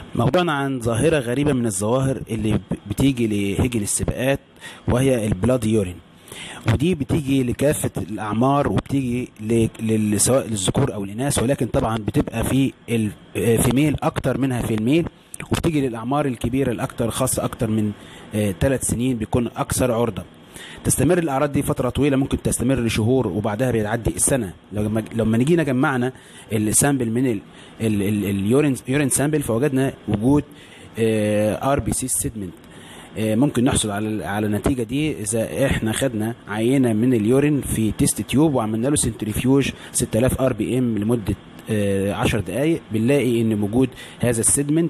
موضوعنا عن ظاهرة غريبة من الظواهر اللي بتيجي لهجن السباقات وهي البلاد يورين ودي بتيجي لكافة الأعمار وبتيجي سواء للذكور أو الإناث ولكن طبعا بتبقى في الفيميل أكتر منها في الميل وبتيجي للأعمار الكبيرة الأكتر خاصة أكتر من ثلاث سنين بيكون أكثر عرضة تستمر الاعراض دي فتره طويله ممكن تستمر لشهور وبعدها بيعدي السنه لما لما نجينا جمعنا السامبل من ال ال ال اليورين يورين سامبل فوجدنا وجود ار بي سي سيدمنت ممكن نحصل على على النتيجه دي اذا احنا خدنا عينه من اليورين في تيست تيوب وعملنا له سنتريفيوج 6000 ار بي ام لمده 10 دقائق بنلاقي ان وجود هذا السيدمنت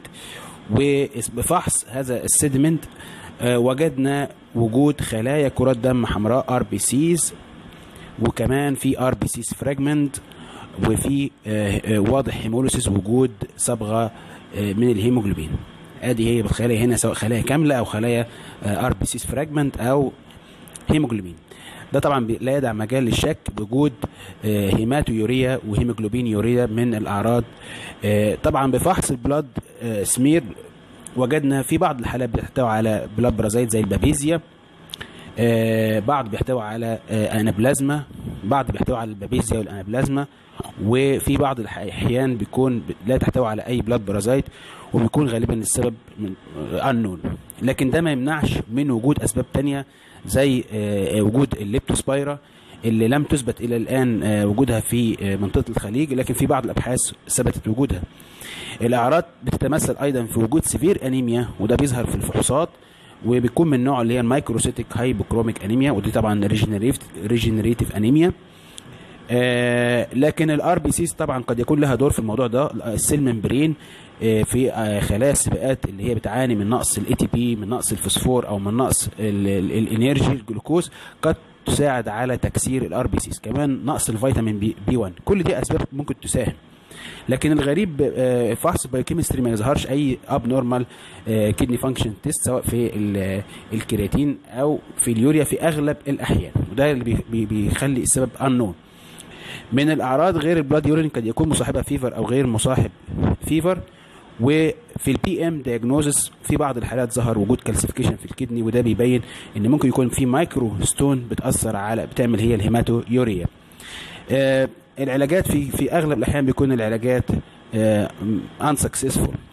وبفحص هذا السيدمنت وجدنا وجود خلايا كرات دم حمراء ار بي سيز وكمان في ار بي سيز فراجمنت وفي واضح هيمولوسيس وجود صبغه من الهيموجلوبين ادي هي الخلايا هنا سواء خلايا كامله او خلايا ار بي سيز فراجمنت او هيموجلوبين ده طبعا لا يدع مجال للشك بوجود هيماتويوريا وهيموجلوبين يوريا من الاعراض طبعا بفحص البلاد سمير وجدنا في بعض الحالات بتحتوي على بلاد برازيت زي البابيزيا آه بعض بيحتوي على آه انابلازما بعض بيحتوي على البابيزيا والانابلازما وفي بعض الاحيان بيكون لا تحتوي على اي بلاد برازيت وبيكون غالبا السبب من انون لكن ده ما يمنعش من وجود اسباب تانية زي آه وجود الليبتوسبايرا اللي لم تثبت الى الان وجودها في منطقه الخليج لكن في بعض الابحاث ثبتت وجودها الاعراض بتتمثل ايضا في وجود سيفير انيميا وده بيظهر في الفحوصات وبيكون من نوع اللي هي المايكروسيتيك هايبوكروميك انيميا ودي طبعا ريجنريتيف انيميا آه لكن الار بي سيز طبعا قد يكون لها دور في الموضوع ده السيل ممبرين آه في آه خلايا السباقات اللي هي بتعاني من نقص الاي تي بي من نقص الفوسفور او من نقص الانرجي الجلوكوز قد تساعد على تكسير الار بي سيز كمان نقص الفيتامين بي, بي 1 كل دي اسباب ممكن تساهم لكن الغريب فحص البايوكيمستري ما يظهرش اي اب نورمال كدني فانكشن تيست سواء في الكرياتين او في اليوريا في اغلب الاحيان وده اللي بيخلي السبب انون من الاعراض غير البلاد يورين قد يكون مصاحبها فيفر او غير مصاحب فيفر وفي البي ام دياجنوزس في بعض الحالات ظهر وجود كالسيفيكيشن في الكدني وده بيبين ان ممكن يكون في مايكرو ستون بتاثر على بتعمل هي الهيماتو يوريا آه العلاجات في في اغلب الاحيان بيكون العلاجات ان سكسسفول